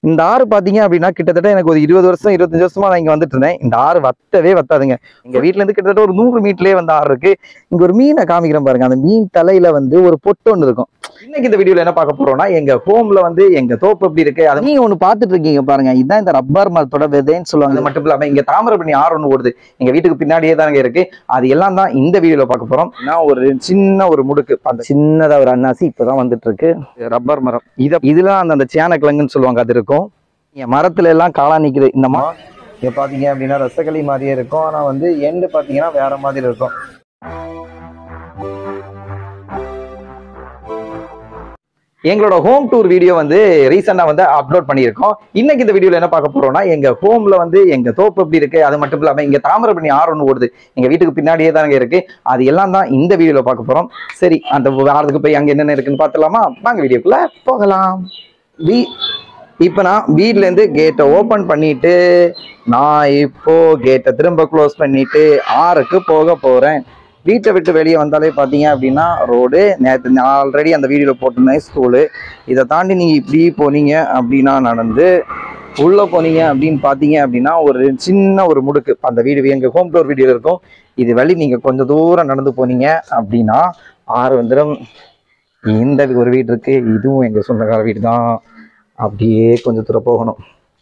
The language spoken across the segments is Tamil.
இந்த ஆறு பாத்தீங்க அப்படின்னா கிட்டத்தட்ட எனக்கு ஒரு இருபது வருஷம் இருபத்தஞ்சு வருஷமா நான் இங்க வந்துட்டு இருந்தேன் இந்த ஆறு வத்தவே வத்தாதுங்க எங்க வீட்ல இருந்து கிட்டத்தட்ட ஒரு நூறு மீட்டர்லயே வந்து ஆறு இருக்கு இங்க ஒரு மீனை காமிக்கிறேன் பாருங்க அந்த மீன் தலையில வந்து ஒரு பொட்டு ஒன்று இருக்கும் இன்னைக்கு இந்த வீடியோல என்ன பார்க்க போறோம்னா எங்க ஹோம்ல வந்து எங்க தோப்பு எப்படி இருக்கு அதை நீங்க ஒண்ணு பாத்துட்டு இருக்கீங்க பாருங்க இதுதான் இந்த ரப்பர் மரத்தோட விதைன்னு சொல்லுவாங்க அது மட்டும் இல்லாம இங்க தாமிரபரணி ஆறு ஒன்று ஓடுது எங்க வீட்டுக்கு பின்னாடியே தாங்க இருக்கு அது எல்லாம் தான் இந்த வீடியோல பார்க்க போறோம் நான் ஒரு சின்ன ஒரு முடுக்கு அந்த சின்னதா ஒரு அன்னாசி இப்பதான் வந்துட்டு இருக்கு ரப்பர் மரம் இத இதுல அந்த அந்த சேன கிழங்குன்னு சொல்லுவாங்க அது இருக்கும் இங்க மரத்துல எல்லாம் காளா நிக்குது இந்த மரம் இங்க பாத்தீங்க அப்படின்னா ரசகளி மாதிரியே இருக்கும் ஆனா வந்து எண்டு பாத்தீங்கன்னா வேற மாதிரி இருக்கும் எங்களோட ஹோம் டூர் வீடியோ வந்து ரீசெண்டா வந்து அப்லோட் பண்ணியிருக்கோம் இன்னைக்கு இந்த வீடியோல என்ன பார்க்க போறோம்னா எங்க ஹோம்ல வந்து எங்க தோப்பு எப்படி இருக்கு அது மட்டும் இல்லாம இங்க தாமிரபரணி ஆறு ஒன்று ஓடுது எங்க வீட்டுக்கு பின்னாடியே தாங்க இருக்கு அது எல்லாம் தான் இந்த வீடியோல பார்க்க போறோம் சரி அந்த ஆறுக்கு போய் அங்க என்னென்ன இருக்குன்னு பார்த்துலாமா வாங்க வீடியோக்குள்ள போகலாம் வீ இப்போ நான் வீட்ல இருந்து கேட்டை ஓபன் பண்ணிட்டு நான் இப்போ கேட்டை திரும்ப க்ளோஸ் பண்ணிட்டு ஆறுக்கு போக போறேன் வீட்டை விட்டு வெளியே வந்தாலே பார்த்தீங்க அப்படின்னா ரோடு நேற்று ஆல்ரெடி அந்த வீடியோவில் போட்டிருந்தேன் ஸ்கூலு இதை தாண்டி நீங்கள் இப்படி போனீங்க அப்படின்னா நடந்து உள்ளே போனீங்க அப்படின்னு பார்த்தீங்க அப்படின்னா ஒரு சின்ன ஒரு முடுக்கு அந்த வீடு எங்கள் ஹோம் டோர் வீடியோவில் இருக்கும் இது வழி நீங்கள் கொஞ்சம் தூரம் நடந்து போனீங்க அப்படின்னா ஆறு வந்துடும் இந்த ஒரு வீடு இருக்கு இதுவும் எங்கள் சொந்தக்கார வீடு தான் அப்படியே கொஞ்சம் தூரம் போகணும்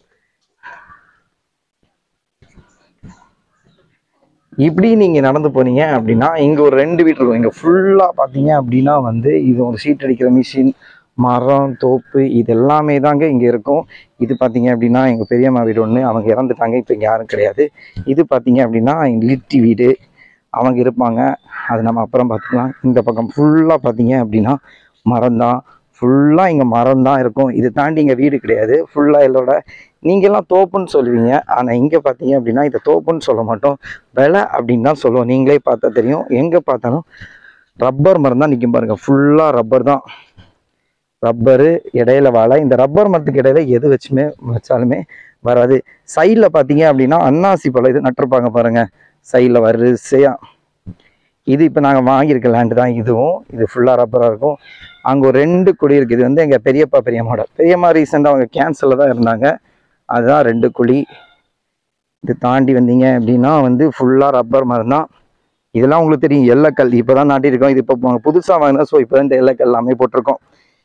இப்படி நீங்க நடந்து போனீங்க அப்படின்னா இங்க ஒரு ரெண்டு வீடு இருக்கும் இங்க ஃபுல்லா பாத்தீங்க அப்படின்னா வந்து இது ஒரு ஷீட் அடிக்கிற மிஷின் மரம் தோப்பு இது எல்லாமே தாங்க இங்க இருக்கும் இது பாத்தீங்க அப்படின்னா எங்க பெரியம்மா வீடு ஒண்ணு அவங்க இறந்துட்டாங்க இப்போ இங்க யாரும் கிடையாது இது பாத்தீங்க அப்படின்னா எங்க லிட்டி வீடு அவங்க இருப்பாங்க அது நம்ம அப்புறம் பார்த்துக்கலாம் இந்த பக்கம் ஃபுல்லா பாத்தீங்க அப்படின்னா மரம் தான் ஃபுல்லாக இங்கே மரம் தான் இருக்கும் இது தாண்டி இங்கே வீடு கிடையாது ஃபுல்லாக இதோட நீங்கள்லாம் தோப்புன்னு சொல்லுவீங்க ஆனால் இங்கே பார்த்தீங்க அப்படின்னா இதை தோப்புன்னு சொல்ல மாட்டோம் விலை அப்படின்னு தான் சொல்லுவோம் நீங்களே பார்த்தா தெரியும் எங்கே பார்த்தாலும் ரப்பர் மரம் தான் நிற்கும் பாருங்க ஃபுல்லாக ரப்பர் தான் ரப்பரு இடையில வாழை இந்த ரப்பர் மரத்துக்கு இடையில எது வச்சுமே வச்சாலுமே வராது சைடில் பார்த்தீங்க அப்படின்னா அன்னாசி பழம் இது நட்டிருப்பாங்க பாருங்க சைடில் வரிசையா இது இப்போ நாங்கள் வாங்கியிருக்க லேண்டு தான் இதுவும் இது ஃபுல்லாக ரப்பராக இருக்கும் அங்கே ஒரு ரெண்டு குழி இருக்குது இது வந்து எங்கள் பெரியப்பா பெரியம்மாவோட பெரியம்மா ரீசெண்டாக அவங்க கேன்சரில் தான் இருந்தாங்க அதுதான் ரெண்டு குழி இது தாண்டி வந்தீங்க அப்படின்னா வந்து ஃபுல்லாக ரப்பர் மரம் தான் இதெல்லாம் உங்களுக்கு தெரியும் எல்லக்கல் இப்போ தான் நாட்டியிருக்கோம் இது இப்போ புதுசாக வாங்கினா ஸோ இப்போ தான் இந்த எல்லக்கல் எல்லாமே போட்டிருக்கோம்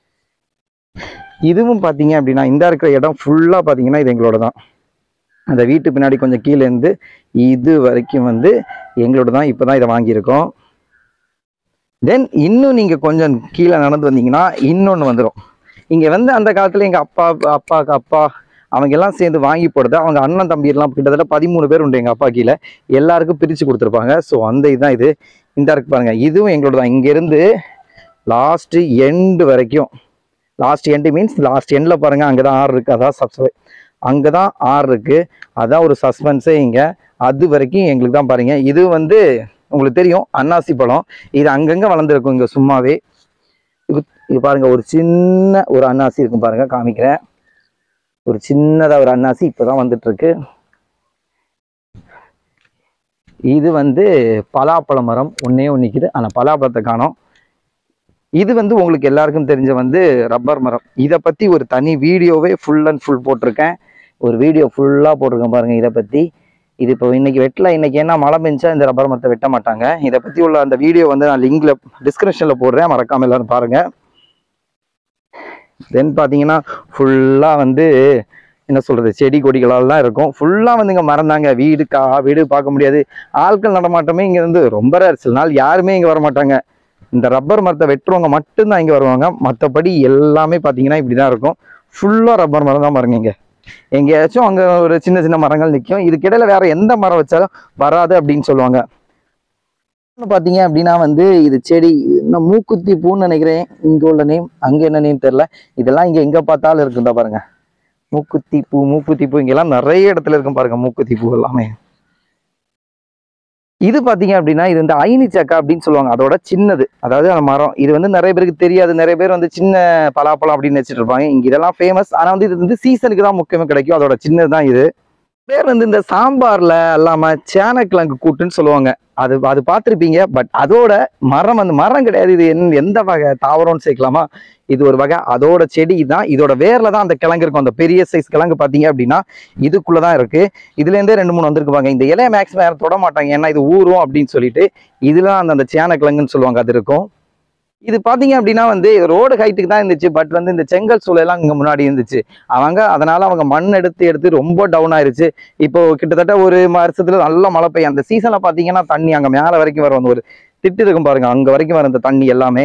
இதுவும் பார்த்தீங்க அப்படின்னா இந்த இருக்கிற இடம் ஃபுல்லாக பார்த்தீங்கன்னா இது எங்களோட தான் அந்த வீட்டு பின்னாடி கொஞ்சம் கீழே இருந்து இது வரைக்கும் வந்து எங்களோட தான் இப்போ தான் இதை வாங்கியிருக்கோம் தென் இன்னும் நீங்கள் கொஞ்சம் கீழே நடந்து வந்தீங்கன்னா இன்னொன்று வந்துடும் இங்கே வந்து அந்த காலத்தில் எங்கள் அப்பா அப்பாவுக்கு அப்பா அவங்க எல்லாம் சேர்ந்து வாங்கி போடுறது அவங்க அண்ணன் தம்பி எல்லாம் கிட்டத்தட்ட பதிமூணு பேர் உண்டு எங்கள் அப்பா கீழே எல்லாருக்கும் பிரித்து கொடுத்துருப்பாங்க ஸோ அந்த இதுதான் இது இந்த இருக்கு பாருங்க இதுவும் எங்களோட தான் இங்கேருந்து லாஸ்ட்டு எண்டு வரைக்கும் லாஸ்ட் எண்டு மீன்ஸ் லாஸ்ட் எண்டில் பாருங்க அங்கே தான் ஆறு இருக்குது அதான் சப்ஸ்கிரைப் அங்கே தான் ஆறு இருக்குது அதான் ஒரு சஸ்பென்ஸே இங்கே அது வரைக்கும் எங்களுக்கு தான் பாருங்க இது வந்து உங்களுக்கு தெரியும் அன்னாசி பழம் இது அங்கங்கே வளர்ந்துருக்கும் இங்கே சும்மாவே இது இது பாருங்க ஒரு சின்ன ஒரு அன்னாசி இருக்கும் பாருங்க காமிக்கிறேன் ஒரு சின்னதாக ஒரு அன்னாசி இப்போ தான் வந்துட்டு இருக்கு இது வந்து பலாப்பழ மரம் ஒன்னே ஒன்று நிற்கிது ஆனால் பலாப்பழத்தை காணோம் இது வந்து உங்களுக்கு எல்லாருக்கும் தெரிஞ்ச வந்து ரப்பர் மரம் இதை பற்றி ஒரு தனி வீடியோவே ஃபுல் அண்ட் ஃபுல் போட்டிருக்கேன் ஒரு வீடியோ ஃபுல்லாக போட்டிருக்கேன் பாருங்க இதை பற்றி இது இப்போ இன்னைக்கு வெட்டல இன்னைக்கு என்ன மழை பெஞ்சா இந்த ரப்பர் மரத்தை வெட்ட மாட்டாங்க இதை பற்றி உள்ள அந்த வீடியோ வந்து நான் லிங்க்ல டிஸ்கிரிப்ஷனில் போடுறேன் மறக்காம எல்லாரும் பாருங்க தென் பார்த்தீங்கன்னா ஃபுல்லாக வந்து என்ன சொல்றது செடி கொடிகளெல்லாம் இருக்கும் ஃபுல்லாக வந்து இங்கே மறந்தாங்க வீடு கா வீடு பார்க்க முடியாது ஆட்கள் நடமாட்டமே இங்கே வந்து ரொம்ப ரேர் சில நாள் யாருமே இங்கே வர மாட்டாங்க இந்த ரப்பர் மரத்தை வெட்டுறவங்க மட்டும்தான் இங்கே வருவாங்க மற்றபடி எல்லாமே பார்த்தீங்கன்னா இப்படி தான் இருக்கும் ஃபுல்லாக ரப்பர் மரம் தான் பாருங்க இங்கே எங்கேயாச்சும் அங்கே ஒரு சின்ன சின்ன மரங்கள் நிற்கும் இதுக்கிடையில வேற எந்த மரம் வச்சாலும் வராது அப்படின்னு சொல்லுவாங்க இன்னும் பார்த்தீங்க அப்படின்னா வந்து இது செடி இன்னும் மூக்குத்தி பூன்னு நினைக்கிறேன் இங்கே உள்ள நேம் அங்கே என்ன நேம் தெரில இதெல்லாம் இங்கே எங்கே பார்த்தாலும் இருக்குதா பாருங்க மூக்குத்தி பூ மூக்குத்தி பூ இங்கெல்லாம் நிறைய இடத்துல இருக்கும் பாருங்க மூக்குத்தி பூ எல்லாமே இது பாத்தீங்க அப்படின்னா இது வந்து ஐனி சக்கா அப்படின்னு சொல்லுவாங்க அதோட சின்னது அதாவது அந்த மரம் இது வந்து நிறைய பேருக்கு தெரியாது நிறைய பேர் வந்து சின்ன பலாப்பழம் அப்படின்னு வச்சுட்டு இருப்பாங்க இங்க இதெல்லாம் ஃபேமஸ் ஆனா வந்து இது வந்து சீசனுக்கு தான் முக்கியமா கிடைக்கும் அதோட சின்னது தான் இது பேர் வந்து இந்த சாம்பார்ல இல்லாம சேனக்கிழங்கு கூட்டுன்னு சொல்லுவாங்க அது அது பார்த்துருப்பீங்க பட் அதோட மரம் அந்த மரம் கிடையாது இது எந்த- எந்த வகை தாவரம்னு சேர்க்கலாமா இது ஒரு வகை அதோட செடி தான் இதோட வேர்ல தான் அந்த கிழங்கு இருக்கும் அந்த பெரிய சைஸ் கிழங்கு பார்த்தீங்க அப்படின்னா இதுக்குள்ளதான் இருக்கு இதுல இருந்தே ரெண்டு மூணு வந்திருக்கு பாருங்க இந்த இலைய மேக்ஸிமம் யாரும் தொட மாட்டாங்க ஏன்னா இது ஊறும் அப்படின்னு சொல்லிட்டு இதுல அந்த அந்த சேனக்கிழங்குன்னு சொல்லுவாங்க அது இருக்கும் இது பாத்தீங்க அப்படின்னா வந்து ரோடு ஹைட்டுக்கு தான் இருந்துச்சு பட் வந்து இந்த செங்கல் சூழலாம் இங்க முன்னாடி இருந்துச்சு அவங்க அதனால அவங்க மண் எடுத்து எடுத்து ரொம்ப டவுன் ஆயிருச்சு இப்போ கிட்டத்தட்ட ஒரு வருஷத்துல நல்ல மழை பெய்யும் அந்த சீசன்ல பாத்தீங்கன்னா தண்ணி அங்க மேல வரைக்கும் வரும் அந்த ஒரு திட்டு இருக்கும் பாருங்க அங்க வரைக்கும் வரும் இந்த தண்ணி எல்லாமே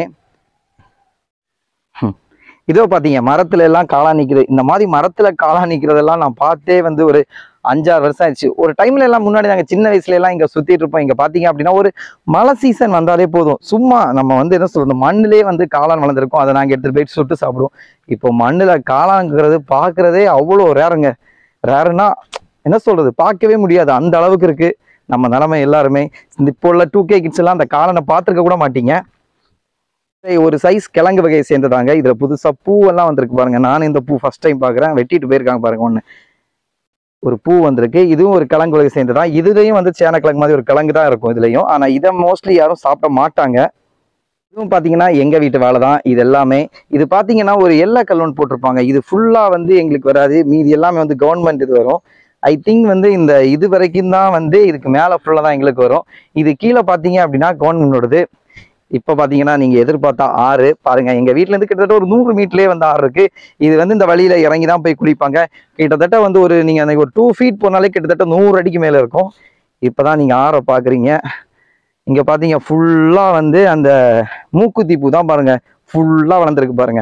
ஹம். இதோ பாத்தீங்க மரத்துல எல்லாம் காளா நிக்குது இந்த மாதிரி மரத்துல காளா நிக்கிறதெல்லாம் நான் பார்த்தே வந்து ஒரு அஞ்சாறு வருஷம் ஆயிடுச்சு ஒரு டைம்ல எல்லாம் முன்னாடி நாங்க சின்ன வயசுல எல்லாம் இங்க சுத்திட்டு இருப்போம் இங்க பாத்தீங்க அப்படின்னா ஒரு மழை சீசன் வந்தாலே போதும் சும்மா நம்ம வந்து என்ன சொல்றது மண்ணிலே வந்து காளான் வளர்ந்துருக்கும் அதை நாங்க எடுத்துட்டு போயிட்டு சுட்டு சாப்பிடுவோம் இப்போ மண்ணுல காளான்ங்கிறது பார்க்கறதே அவ்வளோ ரேருங்க ரேருன்னா என்ன சொல்றது பார்க்கவே முடியாது அந்த அளவுக்கு இருக்கு நம்ம நிலைமை எல்லாருமே இந்த இப்போ உள்ள டூ கே கிட்ஸ் எல்லாம் அந்த காளானை பார்த்துருக்க கூட மாட்டீங்க இது ஒரு சைஸ் கிழங்கு வகையை சேர்ந்ததாங்க இதுல புதுசா பூவெல்லாம் வந்திருக்கு பாருங்க நானும் இந்த பூ ஃபர்ஸ்ட் டைம் பார்க்கறேன் வெட்டிட்டு போயிருக்காங்க பாருங்க ஒண்ணு ஒரு பூ வந்திருக்கு இதுவும் ஒரு கிழங்கு வகை சேர்ந்ததான் இதுலயும் வந்து சேனக்கிழங்கு மாதிரி ஒரு கிழங்கு தான் இருக்கும் இதுலயும் ஆனா இதை மோஸ்ட்லி யாரும் சாப்பிட மாட்டாங்க இதுவும் பாத்தீங்கன்னா எங்க வீட்டு வேலை தான் இது எல்லாமே இது பாத்தீங்கன்னா ஒரு எல்லை கல்லூன் போட்டிருப்பாங்க இது ஃபுல்லா வந்து எங்களுக்கு வராது மீதி எல்லாமே வந்து கவர்மெண்ட் இது வரும் ஐ திங்க் வந்து இந்த இது வரைக்கும் தான் வந்து இதுக்கு மேல ஃபுல்லா தான் எங்களுக்கு வரும் இது கீழே பாத்தீங்க அப்படின்னா கவர்மெண்டோடது இப்ப பாத்தீங்கன்னா நீங்க எதிர்பார்த்தா ஆறு பாருங்க எங்க வீட்ல இருந்து கிட்டத்தட்ட ஒரு நூறு மீட்டர்லயே வந்து ஆறு இருக்கு இது வந்து இந்த வழியில இறங்கி தான் போய் குளிப்பாங்க கிட்டத்தட்ட வந்து ஒரு நீங்க அன்னைக்கு ஒரு டூ ஃபீட் போனாலே கிட்டத்தட்ட நூறு அடிக்கு மேல இருக்கும் இப்பதான் நீங்க ஆறை பாக்குறீங்க இங்க பாத்தீங்க ஃபுல்லா வந்து அந்த மூக்குத்தி பூ தான் பாருங்க ஃபுல்லா வளர்ந்துருக்கு பாருங்க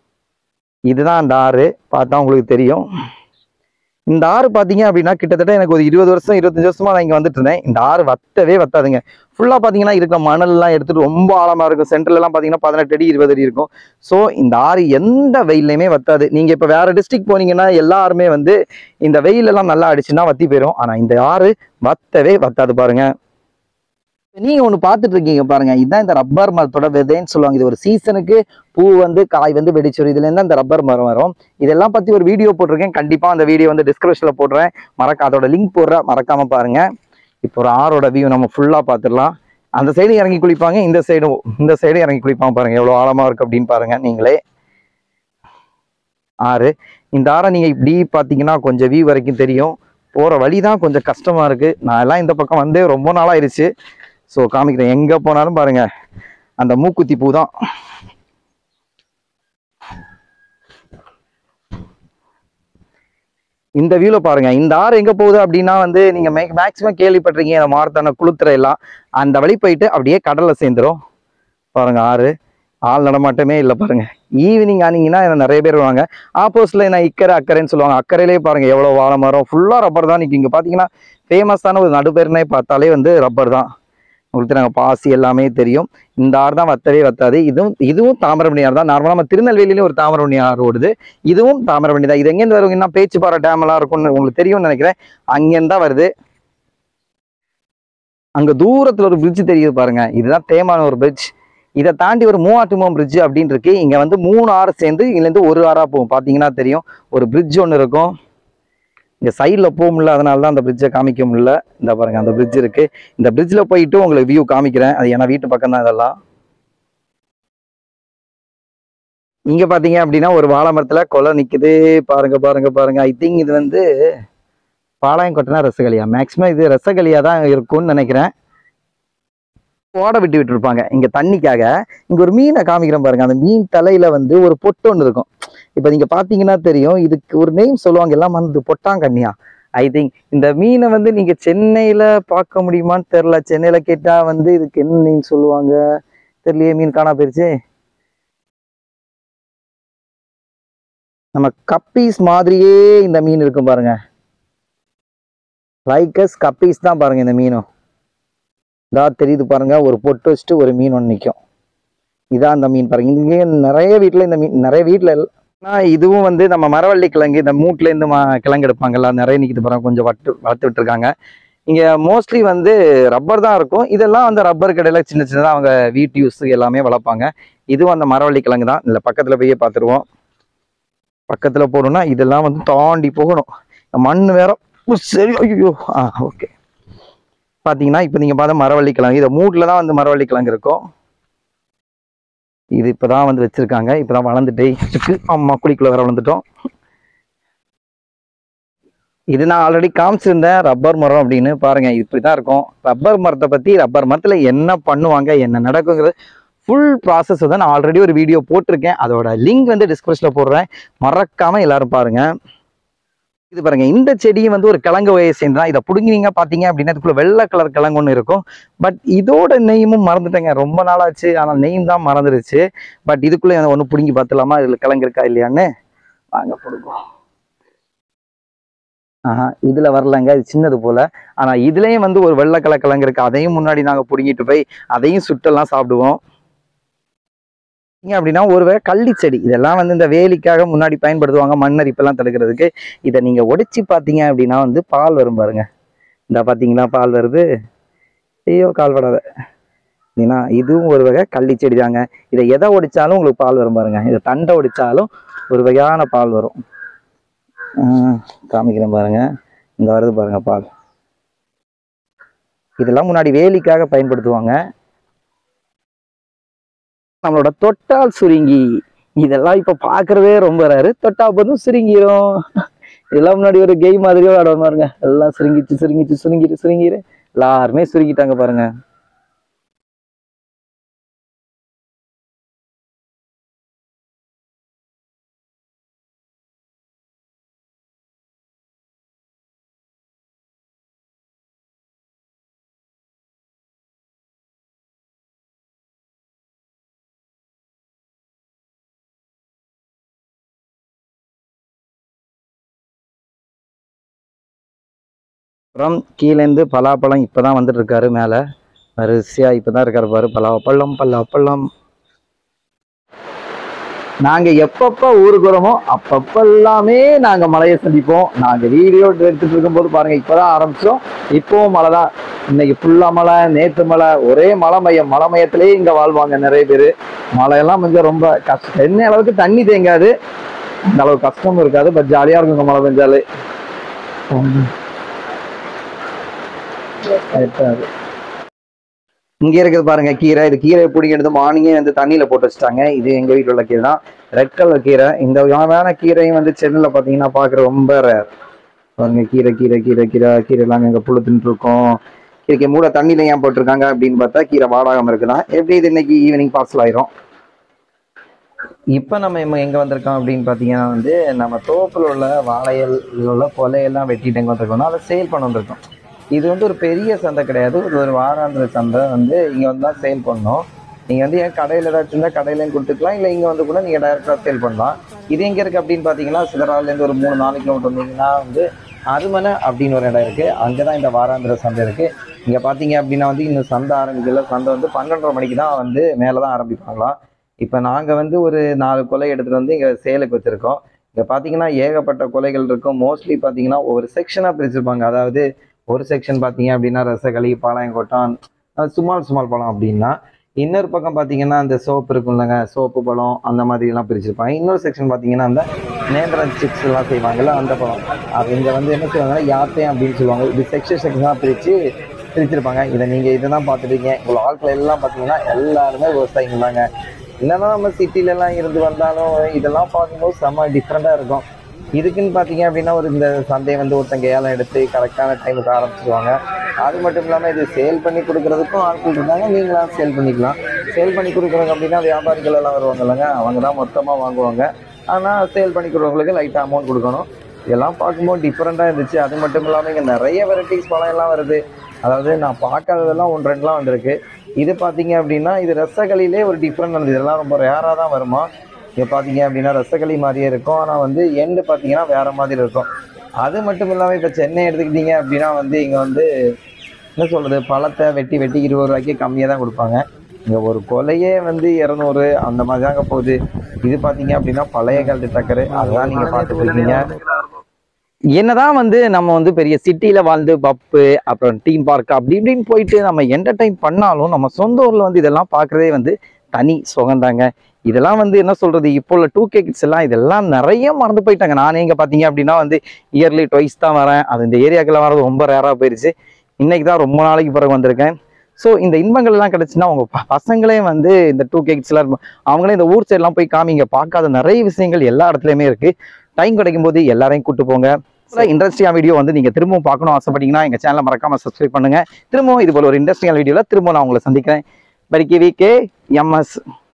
இதுதான் அந்த ஆறு பார்த்தா உங்களுக்கு தெரியும் இந்த ஆறு பாத்தீங்க அப்படின்னா கிட்டத்தட்ட எனக்கு ஒரு இருபது வருஷம் இருபத்தஞ்சு வருஷமா நான் இங்க வந்துட்டு இருந்தேன் இந்த ஆறு வத்தவே வத்தாதுங்க ஃபுல்லா பாத்தீங்கன்னா இருக்கிற மணல் எல்லாம் எடுத்துட்டு ரொம்ப ஆழமா இருக்கும் சென்டர்ல எல்லாம் பாத்தீங்கன்னா பதினெட்டு அடி இருபது அடி இருக்கும் ஸோ இந்த ஆறு எந்த வெயிலையுமே வத்தாது நீங்க இப்ப வேற டிஸ்ட்ரிக்ட் போனீங்கன்னா எல்லாருமே வந்து இந்த வெயில் எல்லாம் நல்லா அடிச்சுன்னா வத்தி போயிடும் ஆனா இந்த ஆறு வத்தவே வத்தாது பாருங்க நீங்க ஒண்ணு பார்த்துட்டு இருக்கீங்க பாருங்க இதுதான் இந்த ரப்பர் மரத்தோட விதைன்னு சொல்லுவாங்க இது ஒரு சீசனுக்கு பூ வந்து காய் வந்து வெடிச்சிடும் இதுல இருந்து அந்த ரப்பர் மரம் வரும் இதெல்லாம் பத்தி ஒரு வீடியோ போட்டிருக்கேன் கண்டிப்பா அந்த வீடியோ வந்து டிஸ்கிரிப்ஷன்ல போடுறேன் மறக்க அதோட லிங்க் போடுறேன் மறக்காம பாருங்க இப்போ ஒரு ஆறோட வியூ நம்ம ஃபுல்லா பார்த்துடலாம் அந்த சைடு இறங்கி குளிப்பாங்க இந்த சைடும் இந்த சைடு இறங்கி குளிப்பாங்க பாருங்க எவ்வளவு ஆழமா இருக்கு அப்படின்னு பாருங்க நீங்களே ஆறு இந்த ஆறை நீங்க இப்படி பாத்தீங்கன்னா கொஞ்சம் வியூ வரைக்கும் தெரியும் போற வழி தான் கொஞ்சம் கஷ்டமா இருக்கு நான் எல்லாம் இந்த பக்கம் வந்தே ரொம்ப நாளாயிருச்சு ஸோ காமிக்கிறேன் எங்க போனாலும் பாருங்க அந்த மூக்குத்தி பூ தான் இந்த வியூல பாருங்க இந்த ஆறு எங்க போகுது அப்படின்னா வந்து நீங்க மேக்சிமம் கேள்விப்பட்டிருக்கீங்க இந்த மாரத்தான குளுத்துறை எல்லாம் அந்த வழி போயிட்டு அப்படியே கடல்ல சேர்ந்துரும் பாருங்க ஆறு ஆள் நடமாட்டமே இல்லை பாருங்க ஈவினிங் ஆனீங்கன்னா நிறைய பேர் வருவாங்க ஆப்போசிட்ல நான் இக்கரை அக்கறைன்னு சொல்லுவாங்க அக்கறையிலே பாருங்க எவ்வளவு வாழை மரம் ஃபுல்லா ரப்பர் தான் நிற்கும் இங்க பாத்தீங்கன்னா ஃபேமஸான ஒரு நடுபெருனே பார்த்தாலே வந்து ரப்பர் தான் உங்களுக்கு நாங்கள் பாசி எல்லாமே தெரியும் இந்த ஆறு தான் வத்தவே வத்தாது இதுவும் இதுவும் தாமிரபரணி ஆறு தான் நார்மலாக நம்ம திருநெல்வேலியிலும் ஒரு தாமிரபரணி ஆறு ஓடுது இதுவும் தாமிரபரணி தான் இது எங்கேருந்து வருவீங்கன்னா பேச்சுப்பாறை டேம் எல்லாம் இருக்கும்னு உங்களுக்கு தெரியும்னு நினைக்கிறேன் அங்கேருந்து தான் வருது அங்க தூரத்துல ஒரு பிரிட்ஜ் தெரியுது பாருங்க இதுதான் தேமான ஒரு பிரிட்ஜ் இதை தாண்டி ஒரு மூவாட்டுமம் பிரிட்ஜ் அப்படின்னு இருக்கு இங்க வந்து மூணு ஆறு சேர்ந்து இதுலேருந்து ஒரு ஆறா போகும் பாத்தீங்கன்னா தெரியும் ஒரு பிரிட்ஜ் ஒன்று இருக்கும் இங்க சைடில் போக முடியல அதனால தான் அந்த பிரிட்ஜை காமிக்க முடியல இந்த பாருங்க அந்த பிரிட்ஜ் இருக்கு இந்த பிரிட்ஜில் போயிட்டு உங்களுக்கு வியூ காமிக்கிறேன் அது ஏன்னா வீட்டு பக்கம் தான் இதெல்லாம் இங்க பாத்தீங்க அப்படின்னா ஒரு வாழை மரத்துல கொலை நிக்குது பாருங்க பாருங்க பாருங்க ஐ திங்க் இது வந்து பாளையம் கொட்டினா ரசகலியா மேக்சிமம் இது ரசகலியா தான் இருக்கும்னு நினைக்கிறேன் ஓட விட்டு விட்டுருப்பாங்க இங்க தண்ணிக்காக இங்க ஒரு மீனை காமிக்கிறேன் பாருங்க அந்த மீன் தலையில வந்து ஒரு பொட்டு ஒன்று இருக்கும் இப்ப நீங்க பாத்தீங்கன்னா தெரியும் இதுக்கு ஒரு நேம் சொல்லுவாங்க எல்லாம் வந்து பொட்டாங்கண்ணியா ஐ திங்க் இந்த மீனை வந்து நீங்க சென்னையில பார்க்க முடியுமான்னு தெரியல சென்னையில கேட்டா வந்து இதுக்கு என்ன நேம் சொல்லுவாங்க தெரியலையே மீன் காணா போயிருச்சு நம்ம கப்பீஸ் மாதிரியே இந்த மீன் இருக்கும் பாருங்க லைக்கஸ் கப்பீஸ் தான் பாருங்க இந்த மீனும் இதா தெரியுது பாருங்க ஒரு பொட்டு வச்சுட்டு ஒரு மீன் ஒன்று நிற்கும் இதான் அந்த மீன் பாருங்க இங்கே நிறைய வீட்டில் இந்த மீன் நிறைய வீட்டில் ஆனால் இதுவும் வந்து நம்ம மரவள்ளி கிழங்கு இந்த மூட்டுல இருந்து ம- கிழங்கு எடுப்பாங்கல்ல நிறைய நிற்கிது பாருங்க கொஞ்சம் வட்டு வளர்த்து விட்டுருக்காங்க இங்க மோஸ்ட்லி வந்து ரப்பர் தான் இருக்கும் இதெல்லாம் வந்து ரப்பர் கடையில சின்ன சின்னதாக அவங்க வீட்டு யூஸ் எல்லாமே வளர்ப்பாங்க இதுவும் அந்த மரவள்ளி கிழங்கு தான் இல்லை பக்கத்தில் போய் பார்த்துருவோம் பக்கத்தில் போகணும்னா இதெல்லாம் வந்து தாண்டி போகணும் மண் வேற ஓ, சரி ஐயோ ஆ ஓகே பார்த்தீங்கன்னா இப்போ நீங்கள் பார்த்த மரவள்ளி கிழங்கு இதை மூட்டில் தான் வந்து மரவள்ளி கிழங்கு இருக்கும் இது இப்போ தான் வந்து வச்சுருக்காங்க இப்போ தான் வளர்ந்துட்டே இருக்கு அம்மா குழிக்குள்ள வர வளர்ந்துட்டோம் இது நான் ஆல்ரெடி காமிச்சிருந்தேன் ரப்பர் மரம் அப்படின்னு பாருங்க இப்படி தான் இருக்கும் ரப்பர் மரத்தை பற்றி ரப்பர் மரத்தில் என்ன பண்ணுவாங்க என்ன நடக்குங்கிறது ஃபுல் ப்ராசஸ் வந்து நான் ஆல்ரெடி ஒரு வீடியோ போட்டிருக்கேன் அதோட லிங்க் வந்து டிஸ்கிரிப்ஷனில் போடுறேன் மறக்காம எல்லாரும் பாருங்க இது பாருங்க இந்த செடியும் வந்து ஒரு கிழங்கு வகையை சேர்ந்து தான் இதை பிடுங்கினீங்க பார்த்தீங்க அப்படின்னா இதுக்குள்ள வெள்ளை கலர் கிழங்கு ஒன்று இருக்கும் பட் இதோட நெய்மும் மறந்துட்டேங்க ரொம்ப நாளாச்சு ஆனால் நெய்யும் தான் மறந்துடுச்சு பட் இதுக்குள்ளே ஒன்று பிடுங்கி பார்த்துலாமா இதில் கிழங்கு இருக்கா இல்லையான்னு வாங்க பிடுங்கும் ஆஹா இதுல வரலங்க இது சின்னது போல ஆனா இதுலயும் வந்து ஒரு வெள்ளை கலர் கிழங்கு இருக்கு அதையும் முன்னாடி நாங்க பிடுங்கிட்டு போய் அதையும் சுட்டெல்லாம் சாப்பிடுவோம் இங்க அப்படின்னா ஒரு வகை கள்ளி செடி இதெல்லாம் வந்து இந்த வேலிக்காக முன்னாடி பயன்படுத்துவாங்க மண்ணரிப்பெல்லாம் தடுக்கிறதுக்கு இதை நீங்க ஒடிச்சு பார்த்தீங்க அப்படின்னா வந்து பால் வரும் பாருங்க இந்த பார்த்தீங்களா பால் வருது ஐயோ கால் படாத ஏன்னா இதுவும் ஒரு வகை கள்ளி செடி தாங்க இதை எதை ஒடிச்சாலும் உங்களுக்கு பால் வரும் பாருங்க இதை தண்டை ஒடிச்சாலும் ஒரு வகையான பால் வரும் ஆஹ் காமிக்கிறேன் பாருங்க இந்த வருது பாருங்க பால் இதெல்லாம் முன்னாடி வேலிக்காக பயன்படுத்துவாங்க நம்மளோட தொட்டால் சுருங்கி இதெல்லாம் இப்ப பாக்குறதே ரொம்ப ரேரு தொட்டா போதும் சுருங்கிரும் இதெல்லாம் முன்னாடி ஒரு கேம் மாதிரியே விளையாடுவோம் பாருங்க எல்லாம் சுருங்கிச்சு சுருங்கிச்சு சுருங்கிட்டு சுருங்கிரு எல்லாருமே சுருங்கிட்டாங்க பாருங்க அப்புறம் கீழேருந்து பலாப்பழம் இப்பதான் வந்துட்டு இருக்காரு மேல வரிசையா இப்பதான் இருக்காரு பாரு பலாப்பழம் பலாப்பழம் நாங்க எப்பப்ப ஊருக்கு வரோமோ அப்பப்ப எல்லாமே நாங்க மழையை சந்திப்போம் நாங்க வீடியோ எடுத்துட்டு இருக்கும்போது பாருங்க இப்பதான் ஆரம்பிச்சோம் இப்பவும் மழை தான் இன்னைக்கு ஃபுல்லா மழை நேத்து மழை ஒரே மழை மையம் மழை மையத்திலேயே இங்க வாழ்வாங்க நிறைய பேர் மழையெல்லாம் கொஞ்சம் ரொம்ப கஷ்டம் என்ன அளவுக்கு தண்ணி தேங்காது அந்த அளவுக்கு கஷ்டமும் இருக்காது பட் ஜாலியா இருக்குங்க மழை பெஞ்சாலே எட்டாது. இங்க இருக்குது பாருங்க கீரை இது கீரை பிடிங்க எடுத்து மார்னிங்கே வந்து தண்ணியில போட்டு வச்சுட்டாங்க இது எங்க வீட்டுல உள்ள கீரை தான் ரெட் கலர் கீரை இந்த வகையான கீரையும் வந்து சென்னையில பாத்தீங்கன்னா பாக்குற ரொம்ப ரேர் பாருங்க கீரை கீரை கீரை கீரை கீரை எல்லாம் எங்க புழு தின்ட்டு இருக்கோம் கீரைக்கு மூட தண்ணியில ஏன் போட்டிருக்காங்க அப்படின்னு பார்த்தா கீரை வாடாகாம இருக்குதான் எப்படி இது இன்னைக்கு ஈவினிங் பார்சல் ஆயிரும் இப்போ நம்ம இம்ம எங்க வந்திருக்கோம் அப்படின்னு பார்த்தீங்கன்னா வந்து நம்ம தோப்புல உள்ள வாழையல் இதுல உள்ள கொலையெல்லாம் வெட்டிட்டு எங்க வந்திருக்கோம்னா அதை சேல் பண்ண வந்திருக்கோம் இது வந்து ஒரு பெரிய சந்தை கிடையாது இது ஒரு வாராந்திர சந்தை வந்து இங்க வந்து தான் சேல் பண்ணோம் நீங்க வந்து என் கடையில ஏதாச்சும் இருந்தா கடையிலையும் கொடுத்துக்கலாம் இல்லை இங்க வந்து கூட நீங்க டைரக்டா சேல் பண்ணலாம் இது எங்க இருக்கு அப்படின்னு பாத்தீங்கன்னா சிதறால இருந்து ஒரு மூணு நாலு கிலோமீட்டர் வந்தீங்கன்னா வந்து அருமனை அப்படின்னு ஒரு இடம் இருக்கு அங்கதான் இந்த வாராந்திர சந்தை இருக்கு இங்க பாத்தீங்க அப்படின்னா வந்து இந்த சந்தை ஆரம்பிக்கல சந்தை வந்து பன்னெண்டரை மணிக்கு தான் வந்து மேலதான் ஆரம்பிப்பாங்களாம் இப்போ நாங்கள் வந்து ஒரு நாலு கொலை எடுத்துகிட்டு வந்து இங்கே சேலுக்கு வச்சுருக்கோம் இங்கே பார்த்தீங்கன்னா ஏகப்பட்ட கொலைகள் இருக்கும் மோஸ்ட்லி பார்த்தீங்கன்னா ஒரு செக்ஷனாக பிரிச்சிருப்பாங்க அதாவது ஒரு செக்ஷன் பார்த்தீங்க அப்படின்னா ரசகளி பாளையங்கோட்டம் அது சுமால் சுமால் பழம் அப்படின்னா இன்னொரு பக்கம் பார்த்தீங்கன்னா அந்த சோப்பு இருக்கும்லங்க சோப்பு பழம் அந்த மாதிரிலாம் பிரிச்சிருப்பாங்க இன்னொரு செக்ஷன் பார்த்தீங்கன்னா அந்த நேந்திரன் சிப்ஸ் எல்லாம் செய்வாங்கல்ல அந்த பழம் அது இங்கே வந்து என்ன செய்வாங்கன்னா யாத்தையும் அப்படின்னு சொல்லுவாங்க இது செக்ஷன் செக்ஷனாக பிரித்து பிரிச்சிருப்பாங்க இதை நீங்கள் இதை தான் பார்த்துட்டீங்க இவ்வளோ ஆட்கள் எல்லாம் பார்த்தீங்கன்னா எல்லாருமே விவசாயிங்க தாங்க என்னன்னா நம்ம சிட்டில எல்லாம் இருந்து வந்தாலும் இதெல்லாம் பார்க்கும்போது செம்ம டிஃப்ரெண்டா இருக்கும் இதுக்குன்னு பார்த்தீங்க அப்படின்னா ஒரு இந்த சந்தையை வந்து ஒருத்தங்க ஏலம் எடுத்து கரெக்டான டைமுக்கு ஆரம்பிச்சிருவாங்க அது மட்டும் இல்லாமல் இது சேல் பண்ணி கொடுக்கறதுக்கும் ஆட்கள் இருக்காங்க நீங்களாம் சேல் பண்ணிக்கலாம் சேல் பண்ணி கொடுக்குறவங்க அப்படின்னா வியாபாரிகள் எல்லாம் வருவாங்க இல்லைங்க அவங்க தான் மொத்தமாக வாங்குவாங்க ஆனால் சேல் பண்ணி கொடுக்குறவங்களுக்கு லைட்டாக அமௌண்ட் கொடுக்கணும் இதெல்லாம் பார்க்கும்போது டிஃப்ரெண்ட்டாக இருந்துச்சு அது மட்டும் இல்லாமல் இங்கே நிறைய வெரைட்டிஸ் பழம் எல்லாம் வருது அதாவது நான் பார்க்காததெல்லாம் ஒன்று ரெண்டுலாம் வந்திருக்கு இது பார்த்தீங்க அப்படின்னா இது ரசகளிலே ஒரு டிஃப்ரெண்ட் இருந்தது இதெல்லாம் ரொம்ப ரேராக தான் வருமா இங்கே பார்த்தீங்க அப்படின்னா ரசகளி மாதிரியே இருக்கும் ஆனால் வந்து எண்டு பார்த்தீங்கன்னா வேற மாதிரி இருக்கும் அது மட்டும் இல்லாமல் இப்போ சென்னை எடுத்துக்கிட்டீங்க அப்படின்னா வந்து இங்கே வந்து என்ன சொல்கிறது பழத்தை வெட்டி வெட்டி இருபது ரூபாய்க்கு கம்மியாக தான் கொடுப்பாங்க இங்கே ஒரு கொலையே வந்து இரநூறு அந்த மாதிரி தாங்க போகுது இது பார்த்தீங்க அப்படின்னா பழைய காலத்து டக்கரு அதுதான் நீங்கள் பார்த்துட்டு இருக்கீங்க என்னதான் வந்து நம்ம வந்து பெரிய சிட்டில வாழ்ந்து பப்பு அப்புறம் டீம் பார்க் அப்படி இப்படின்னு போயிட்டு நம்ம என்டர்டைன் பண்ணாலும் நம்ம சொந்த ஊர்ல வந்து இதெல்லாம் பார்க்கறதே வந்து தனி சுகந்தாங்க இதெல்லாம் வந்து என்ன சொல்றது இப்போ உள்ள டூ கே கிட்ஸ் எல்லாம் இதெல்லாம் நிறைய மறந்து போயிட்டாங்க நானே இங்க பாத்தீங்க அப்படின்னா வந்து இயர்லி ட்வைஸ் தான் வரேன் அது இந்த ஏரியாக்கெல்லாம் வர்றது ரொம்ப ரேரா போயிருச்சு இன்னைக்கு தான் ரொம்ப நாளைக்கு பிறகு வந்திருக்கேன் ஸோ இந்த இன்பங்கள் எல்லாம் கிடைச்சுன்னா உங்க ப- பசங்களே வந்து இந்த டூ கே கிட்ஸ் எல்லாம் இருப்ப- அவங்களே இந்த ஊர் சைட்லாம் போய் காமிங்க பார்க்காத நிறைய விஷயங்கள் எல்லா இடத்துலயுமே இருக்கு டைம் கிடைக்கும் போது எல்லாரையும் கூட்டு போங்க இன்ட்ரெஸ்டிங்கான வீடியோ வந்து நீங்க திரும்பவும் பார்க்கணும் ஆசைப்பட்டீங்கன்னா எங்க சேனலை மறக்காம சப்ஸ்கிரைப் பண்ணுங்க திரும்பவும் இது போல ஒரு இன்ட்ரெஸ்டிங்கான வீடியோல திரும்ப நான் உங்களை சந்திக்கிறேன் பரிக்கி வி கே எம்எஸ்